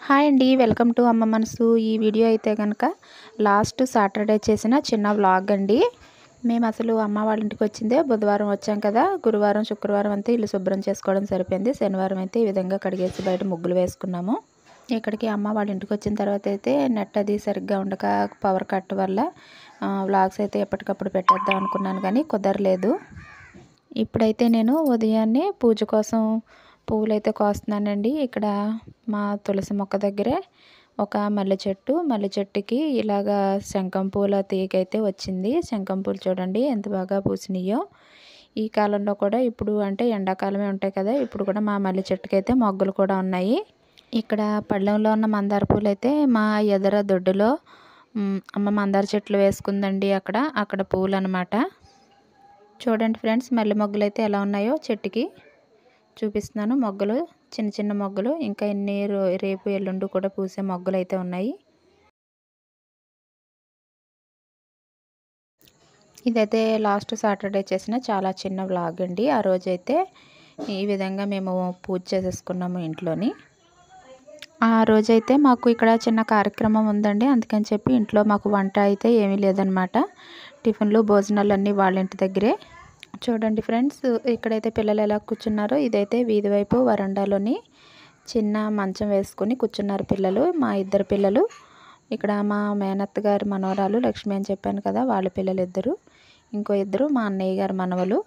hi అండి welcome to అమ్మ మనసు ఈ వీడియో అయితే కనుక లాస్ట్ సాటర్డే చేసిన చిన్న వ్లాగ్ అండి మేము అసలు అమ్మ వాళ్ళ ఇంటికి వచ్చిందే బుధవారం వచ్చాం కదా గురువారం శుక్రవారం అంతా ఇల్లు శుభ్రం చేసుకోవడం సరిపోయింది శనివారం అయితే ఈ విధంగా కడిగేసి బయట ముగ్గులు వేసుకున్నాము ఇక్కడికి అమ్మ వాళ్ళ ఇంటికి వచ్చిన తర్వాత అయితే నెట్ అది సరిగ్గా ఉండక పవర్ కట్ వల్ల వ్లాగ్స్ అయితే ఎప్పటికప్పుడు పెట్టేద్దాం అనుకున్నాను కానీ కుదరలేదు ఇప్పుడైతే నేను ఉదయాన్నే పూజ కోసం పువ్వులు అయితే కోస్తున్నానండి ఇక్కడ మా తులసి మొక్క దగ్గరే ఒక మల్లె చెట్టు మల్లె చెట్టుకి ఇలాగా శంఖం పూల తీగ అయితే వచ్చింది శంఖం పూలు చూడండి ఎంత బాగా పూసినాయో ఈ కాలంలో కూడా ఇప్పుడు అంటే ఎండాకాలమే ఉంటాయి కదా ఇప్పుడు కూడా మా మల్లె చెట్టుకి అయితే మొగ్గలు కూడా ఉన్నాయి ఇక్కడ పళ్ళెంలో ఉన్న మందార పూలు అయితే మా ఎదర దొడ్డులో అమ్మ మందార చెట్లు వేసుకుందండి అక్కడ అక్కడ పూలు అనమాట చూడండి ఫ్రెండ్స్ మల్లె మొగ్గలు అయితే ఎలా ఉన్నాయో చెట్టుకి చూపిస్తున్నాను మొగ్గలు చిన్న చిన్న మొగ్గలు ఇంకా ఎన్ని రేపు ఎల్లుండి కూడా పూసే మొగ్గలు అయితే ఉన్నాయి ఇదైతే లాస్ట్ సాటర్డే చేసిన చాలా చిన్న వ్లాగ్ అండి ఆ రోజైతే ఈ విధంగా మేము పూజ చేసేసుకున్నాము ఇంట్లోని ఆ రోజైతే మాకు ఇక్కడ చిన్న కార్యక్రమం ఉందండి అందుకని చెప్పి ఇంట్లో మాకు వంట అయితే ఏమీ లేదనమాట టిఫిన్లు భోజనాలు అన్నీ వాళ్ళ ఇంటి దగ్గరే చూడండి ఫ్రెండ్స్ ఇక్కడైతే పిల్లలు ఎలా కూర్చున్నారో ఇదైతే వీధి వైపు వరండాలోని చిన్న మంచం వేసుకొని కూర్చున్నారు పిల్లలు మా ఇద్దరు పిల్లలు ఇక్కడ మా మేనత్త గారి మనవరాలు లక్ష్మి అని చెప్పాను కదా వాళ్ళ పిల్లలు ఇద్దరు ఇంకో ఇద్దరు మా అన్నయ్య గారి మనవలు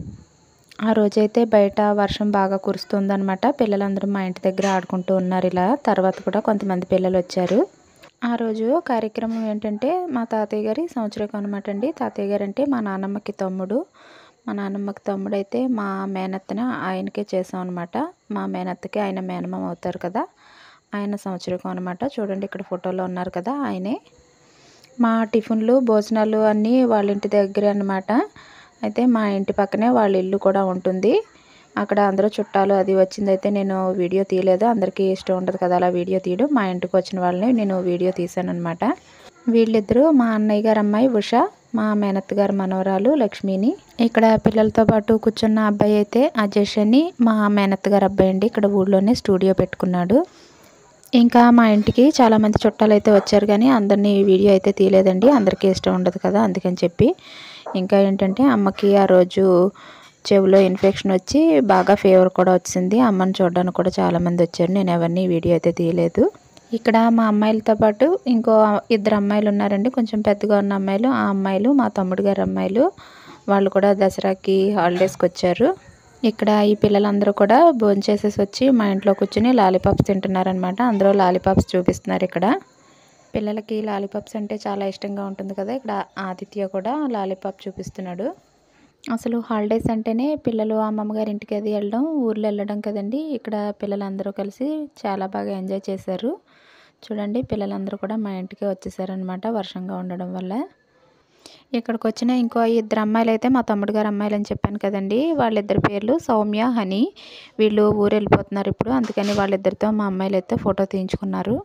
ఆ రోజైతే బయట వర్షం బాగా కురుస్తుందనమాట పిల్లలందరూ మా ఇంటి దగ్గర ఆడుకుంటూ ఉన్నారు ఇలా తర్వాత కూడా కొంతమంది పిల్లలు వచ్చారు ఆ రోజు కార్యక్రమం ఏంటంటే మా తాతయ్య గారి సంవత్సరం అనమాట అండి తాతయ్య గారు అంటే మా నాన్నమ్మకి తమ్ముడు మా నాన్నమ్మకి తమ్ముడు అయితే మా మేనత్తన ఆయనకే చేసాం అనమాట మా మేనత్తకి ఆయన మేనమామ అవుతారు కదా ఆయన సంవత్సరం అనమాట చూడండి ఇక్కడ ఫోటోలో ఉన్నారు కదా ఆయనే మా టిఫిన్లు భోజనాలు అన్నీ వాళ్ళ ఇంటి దగ్గరే అనమాట అయితే మా ఇంటి పక్కనే వాళ్ళ ఇల్లు కూడా ఉంటుంది అక్కడ అందరూ చుట్టాలు అది వచ్చింది అయితే నేను వీడియో తీయలేదు అందరికీ ఇష్టం ఉండదు కదా అలా వీడియో తీయడం మా ఇంటికి వచ్చిన వాళ్ళని నేను వీడియో తీశాను అనమాట వీళ్ళిద్దరూ మా అన్నయ్య గారు అమ్మాయి ఉష మా మేనత్ గారు మనవరాలు లక్ష్మిని ఇక్కడ పిల్లలతో పాటు కూర్చున్న అబ్బాయి అయితే అజేష్ అని మా మేనత్ గారు అబ్బాయి అండి ఇక్కడ ఊళ్ళోనే స్టూడియో పెట్టుకున్నాడు ఇంకా మా ఇంటికి చాలామంది చుట్టాలు అయితే వచ్చారు కానీ అందరినీ వీడియో అయితే తీయలేదండి అందరికీ ఇష్టం ఉండదు కదా అందుకని చెప్పి ఇంకా ఏంటంటే అమ్మకి ఆ రోజు చెవిలో ఇన్ఫెక్షన్ వచ్చి బాగా ఫీవర్ కూడా వచ్చింది అమ్మని చూడడానికి కూడా చాలామంది వచ్చారు నేను ఎవరిని వీడియో అయితే తీయలేదు ఇక్కడ మా అమ్మాయిలతో పాటు ఇంకో ఇద్దరు అమ్మాయిలు ఉన్నారండి కొంచెం పెద్దగా ఉన్న అమ్మాయిలు ఆ అమ్మాయిలు మా తమ్ముడు గారి అమ్మాయిలు వాళ్ళు కూడా దసరాకి హాలిడేస్కి వచ్చారు ఇక్కడ ఈ పిల్లలందరూ కూడా భోజనం చేసేసి వచ్చి మా ఇంట్లో కూర్చుని లాలీపాప్స్ తింటున్నారనమాట అందరూ లాలీపాప్స్ చూపిస్తున్నారు ఇక్కడ పిల్లలకి లాలీపాప్స్ అంటే చాలా ఇష్టంగా ఉంటుంది కదా ఇక్కడ ఆదిత్య కూడా లాలీపాప్ చూపిస్తున్నాడు అసలు హాలిడేస్ అంటేనే పిల్లలు అమ్మమ్మ గారి ఇంటికి అది వెళ్ళడం ఊర్లో వెళ్ళడం కదండి ఇక్కడ పిల్లలందరూ కలిసి చాలా బాగా ఎంజాయ్ చేశారు చూడండి పిల్లలందరూ కూడా మా ఇంటికి వచ్చేసారనమాట వర్షంగా ఉండడం వల్ల ఇక్కడికి వచ్చిన ఇంకో ఇద్దరు అమ్మాయిలు అయితే మా తమ్ముడు గారు అమ్మాయిలు అని చెప్పాను కదండి వాళ్ళిద్దరి పేర్లు సౌమ్య హని వీళ్ళు ఊరు వెళ్ళిపోతున్నారు ఇప్పుడు అందుకని వాళ్ళిద్దరితో మా అమ్మాయిలు అయితే ఫోటో తీయించుకున్నారు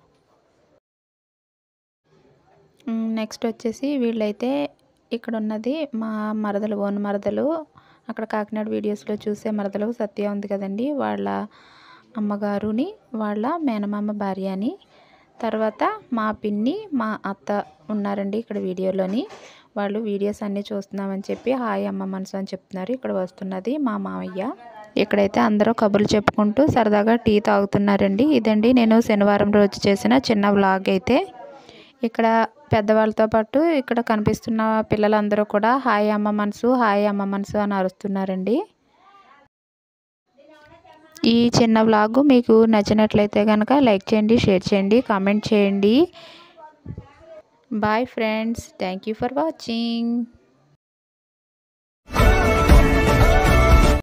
నెక్స్ట్ వచ్చేసి వీళ్ళైతే ఇక్కడ ఉన్నది మా మరదలు ఓన్ మరదలు అక్కడ కాకినాడ వీడియోస్లో చూసే మరదలు సత్య ఉంది కదండి వాళ్ళ అమ్మగారుని వాళ్ళ మేనమామ భార్య అని తర్వాత మా పిన్ని మా అత్త ఉన్నారండి ఇక్కడ వీడియోలోని వాళ్ళు వీడియోస్ అన్నీ చూస్తున్నామని చెప్పి హాయ్ అమ్మ మనసు అని చెప్తున్నారు ఇక్కడ వస్తున్నది మా మామయ్య ఇక్కడైతే అందరూ కబుర్లు చెప్పుకుంటూ సరదాగా టీ తాగుతున్నారండి ఇదండి నేను శనివారం రోజు చేసిన చిన్న వ్లాగ్ అయితే ఇక్కడ పెద్దవాళ్ళతో పాటు ఇక్కడ కనిపిస్తున్న పిల్లలందరూ కూడా హాయ్ అమ్మ మనసు హాయ్ అమ్మ మనసు అని అరుస్తున్నారండి ఈ చిన్న వ్లాగ్ మీకు నచ్చినట్లయితే కనుక లైక్ చేయండి షేర్ చేయండి కామెంట్ చేయండి bye friends thank you for watching